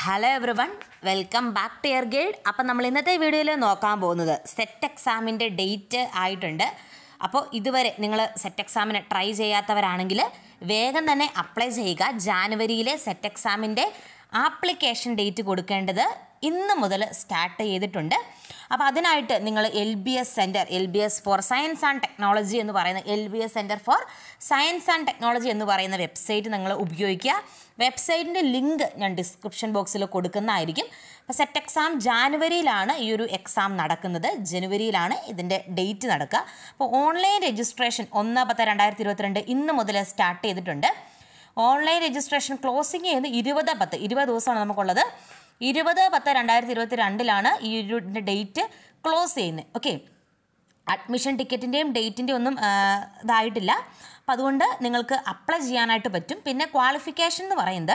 hello everyone welcome back to your guide അപ്പം നമ്മൾ ഇന്നത്തെ വീഡിയോയിൽ നോക്കാൻ പോകുന്നത് സെറ്റ് എക്സാമിൻ്റെ ഡേറ്റ് ആയിട്ടുണ്ട് അപ്പോൾ ഇതുവരെ നിങ്ങൾ സെറ്റ് എക്സാമിന് ട്രൈ ചെയ്യാത്തവരാണെങ്കിൽ വേഗം തന്നെ അപ്ലൈ ചെയ്യുക ജാനുവരിയിലെ സെറ്റ് എക്സാമിൻ്റെ ആപ്ലിക്കേഷൻ ഡേറ്റ് കൊടുക്കേണ്ടത് ഇന്ന് മുതൽ സ്റ്റാർട്ട് ചെയ്തിട്ടുണ്ട് അപ്പോൾ അതിനായിട്ട് നിങ്ങൾ L B S centre L B S for science and technology എന്ന് പറയുന്ന L B S centre for science and technology എന്ന് പറയുന്ന വെബ്സൈറ്റ് നിങ്ങൾ ഉപയോഗിക്കുക വെബ്സൈറ്റിൻ്റെ ലിങ്ക് ഞാൻ ഡിസ്ക്രിപ്ഷൻ ബോക്സിൽ കൊടുക്കുന്നതായിരിക്കും അപ്പോൾ സെറ്റ് എക്സാം ജാനുവരിയിലാണ് ഈ ഒരു എക്സാം നടക്കുന്നത് ജനുവരിയിലാണ് ഇതിൻ്റെ ഡേറ്റ് നടക്കുക അപ്പോൾ ഓൺലൈൻ രജിസ്ട്രേഷൻ ഒന്ന് പത്ത് രണ്ടായിരത്തി ഇരുപത്തിരണ്ട് ഇന്ന് മുതൽ സ്റ്റാർട്ട് ചെയ്തിട്ടുണ്ട് ഓൺലൈൻ രജിസ്ട്രേഷൻ ക്ലോസിങ് ചെയ്യുന്നത് ഇരുപത് പത്ത് ഇരുപത് ദിവസമാണ് നമുക്കുള്ളത് ഇരുപത് പത്ത് രണ്ടായിരത്തി ഇരുപത്തി രണ്ടിലാണ് ഈ ഒരു ഡേറ്റ് ക്ലോസ് ചെയ്യുന്നത് ഓക്കെ അഡ്മിഷൻ ടിക്കറ്റിൻ്റെയും ഡേറ്റിൻ്റെയും ഒന്നും ആ, ഇതായിട്ടില്ല അപ്പം അതുകൊണ്ട് നിങ്ങൾക്ക് അപ്ലൈ ചെയ്യാനായിട്ട് പറ്റും പിന്നെ ക്വാളിഫിക്കേഷൻ എന്ന് പറയുന്നത്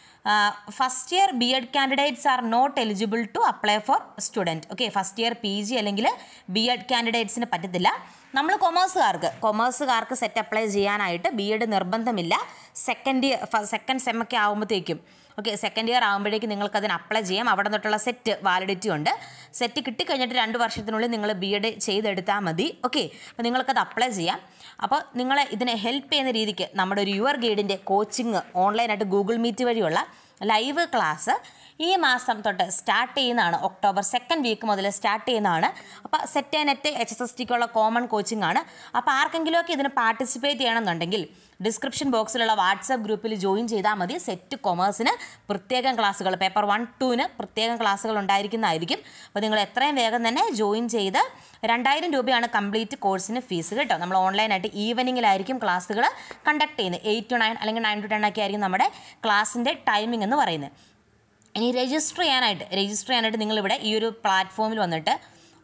first year B Ed candidates are not eligible to apply for student okay first year P G അല്ലെങ്കിൽ ബി എഡ് കാൻഡിഡേറ്റ്സിന് പറ്റത്തില്ല നമ്മൾ കൊമേഴ്സുകാർക്ക് കൊമേഴ്സുകാർക്ക് സെറ്റ് അപ്ലൈ ചെയ്യാനായിട്ട് ബി എഡ് നിർബന്ധമില്ല സെക്കൻഡ് ഇയർ സെക്കൻഡ് സെമ്മൊക്കെ ആകുമ്പോഴത്തേക്കും ഓക്കെ സെക്കൻഡ് ഇയർ ആകുമ്പോഴേക്കും നിങ്ങൾക്ക് അതിന് അപ്ലൈ ചെയ്യാം അവിടെ നിന്നിട്ടുള്ള സെറ്റ് വാലിഡിറ്റി ഉണ്ട് സെറ്റ് കിട്ടിക്കഴിഞ്ഞിട്ട് രണ്ട് വർഷത്തിനുള്ളിൽ നിങ്ങൾ ബി എഡ് ചെയ്തെടുത്താൽ മതി ഓക്കെ അപ്പോൾ നിങ്ങൾക്കത് അപ്ലൈ ചെയ്യാം അപ്പോൾ നിങ്ങളെ ഇതിനെ ഹെൽപ്പ് ചെയ്യുന്ന രീതിക്ക് നമ്മുടെ ഒരു യുവർ ഗൈഡിൻ്റെ കോച്ചിങ് ഓൺലൈനായിട്ട് ഗൂഗിൾ മീറ്റ് വഴിയുള്ള ലൈവ് ക്ലാസ് ഈ മാസം തൊട്ട് സ്റ്റാർട്ട് ചെയ്യുന്നതാണ് ഒക്ടോബർ സെക്കൻഡ് വീക്ക് മുതൽ സ്റ്റാർട്ട് ചെയ്യുന്നതാണ് അപ്പോൾ SET NET H S S ടിക്കുള്ള കോമൺ കോച്ചിങ് ആണ് അപ്പോൾ ആർക്കെങ്കിലുമൊക്കെ ഇതിന് പാർട്ടിസിപ്പേറ്റ് ചെയ്യണമെന്നുണ്ടെങ്കിൽ ഡിസ്ക്രിപ്ഷൻ ബോക്സിലുള്ള വാട്സപ്പ് ഗ്രൂപ്പിൽ ജോയിൻ ചെയ്താൽ മതി സെറ്റ് കൊമേഴ്സിന് പ്രത്യേകം ക്ലാസ്സുകൾ പേപ്പർ വൺ ടുവിന് പ്രത്യേകം ക്ലാസ്സുകൾ ഉണ്ടായിരിക്കുന്നതായിരിക്കും അപ്പോൾ നിങ്ങൾ എത്രയും വേഗം തന്നെ ജോയിൻ ചെയ്ത് രണ്ടായിരം രൂപയാണ് കംപ്ലീറ്റ് കോഴ്സിന് ഫീസ് കേട്ടോ നമ്മൾ ഓൺലൈനായിട്ട് ഈവനിങ്ങിലായിരിക്കും ക്ലാസ്സുകൾ കണ്ടക്ട് ചെയ്യുന്നത് എയ്റ്റ് ടു നയൻ അല്ലെങ്കിൽ നയൻ ടു ടെൻ ഒക്കെ ആയിരിക്കും നമ്മുടെ ക്ലാസ്സിൻ്റെ ടൈമിംഗ് എന്ന് പറയുന്നത് ഇനി രജിസ്റ്റർ ചെയ്യാനായിട്ട് രജിസ്റ്റർ ചെയ്യാനായിട്ട് നിങ്ങളിവിടെ ഈ ഒരു പ്ലാറ്റ്ഫോമിൽ വന്നിട്ട്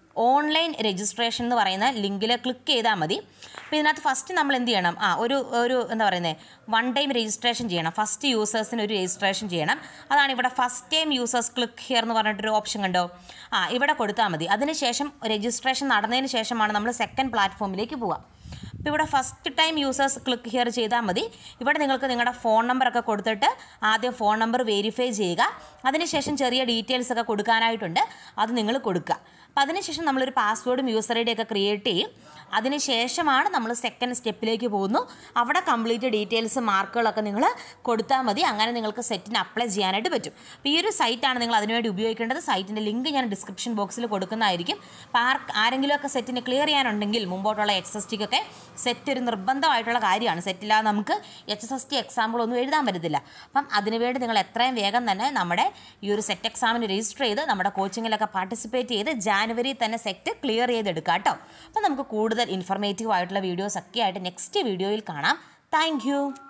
ഓൺലൈൻ രജിസ്ട്രേഷൻ എന്ന് പറയുന്ന ലിങ്കിൽ ക്ലിക്ക് ചെയ്താൽ മതി അപ്പോൾ ഇതിനകത്ത് ഫസ്റ്റ് നമ്മൾ എന്ത് ചെയ്യണം ആ ഒരു ഒരു എന്താ പറയുന്നത് വൺ ടൈം രജിസ്ട്രേഷൻ ചെയ്യണം ഫസ്റ്റ് യൂസേഴ്സിന് ഒരു രജിസ്ട്രേഷൻ ചെയ്യണം അതാണ് ഇവിടെ first time users click here എന്ന് പറഞ്ഞിട്ടൊരു ഓപ്ഷൻ കണ്ടോ ആ ഇവിടെ കൊടുത്താൽ മതി അതിനുശേഷം രജിസ്ട്രേഷൻ നടന്നതിന് ശേഷമാണ് നമ്മൾ സെക്കൻഡ് പ്ലാറ്റ്ഫോമിലേക്ക് പോവുക അപ്പോൾ ഇവിടെ first time users click here ചെയ്താൽ മതി ഇവിടെ നിങ്ങൾക്ക് നിങ്ങളുടെ ഫോൺ നമ്പറൊക്കെ കൊടുത്തിട്ട് ആദ്യം ഫോൺ നമ്പർ വെരിഫൈ ചെയ്യുക അതിനുശേഷം ചെറിയ ഡീറ്റെയിൽസ് ഒക്കെ കൊടുക്കാനായിട്ടുണ്ട് അത് നിങ്ങൾ കൊടുക്കുക അപ്പോൾ അതിനുശേഷം നമ്മളൊരു പാസ്വേഡും യൂസർ ഐ ഡി ഒക്കെ ക്രിയേറ്റ് ചെയ്യും അതിനുശേഷമാണ് നമ്മൾ സെക്കൻഡ് സ്റ്റെപ്പിലേക്ക് പോകുന്നു അവിടെ കംപ്ലീറ്റ് ഡീറ്റെയിൽസ് മാർക്കുകളൊക്കെ നിങ്ങൾ കൊടുത്താൽ മതി അങ്ങനെ നിങ്ങൾക്ക് സെറ്റിന് അപ്ലൈ ചെയ്യാനായിട്ട് പറ്റും അപ്പോൾ ഈ ഒരു സൈറ്റാണ് നിങ്ങൾ അതിനുവേണ്ടി ഉപയോഗിക്കേണ്ടത് സൈറ്റിൻ്റെ ലിങ്ക് ഞാൻ ഡിസ്ക്രിപ്ഷൻ ബോക്സിൽ കൊടുക്കുന്നതായിരിക്കും അപ്പോൾ ആർ ആരെങ്കിലുമൊക്കെ സെറ്റിന് ക്ലിയർ ചെയ്യാനുണ്ടെങ്കിൽ മുമ്പോട്ടുള്ള എച്ച് എസ് ടിക്കൊക്കെ സെറ്റ് ഒരു നിർബന്ധമായിട്ടുള്ള കാര്യമാണ് സെറ്റില്ലാതെ നമുക്ക് എച്ച് എസ് എസ് ടി എക്സാമ്പിളൊന്നും എഴുതാൻ പറ്റത്തില്ല അപ്പം അതിനുവേണ്ടി നിങ്ങൾ എത്രയും വേഗം തന്നെ നമ്മുടെ ഈ ഒരു സെറ്റ് എക്സാമിന് രജിസ്റ്റർ ചെയ്ത് നമ്മുടെ കോച്ചിങ്ങിലൊക്കെ പാർട്ടിസിപ്പേറ്റ് ചെയ്ത് ജാനുവരി തന്നെ സെറ്റ് ക്ലിയർ ചെയ്തെടുക്കുക കേട്ടോ അപ്പം നമുക്ക് കൂടുതൽ ഇൻഫർമേറ്റീവ് ആയിട്ടുള്ള വീഡിയോസ് ഒക്കെ ആയിട്ട് നെക്സ്റ്റ് വീഡിയോയിൽ കാണാം താങ്ക്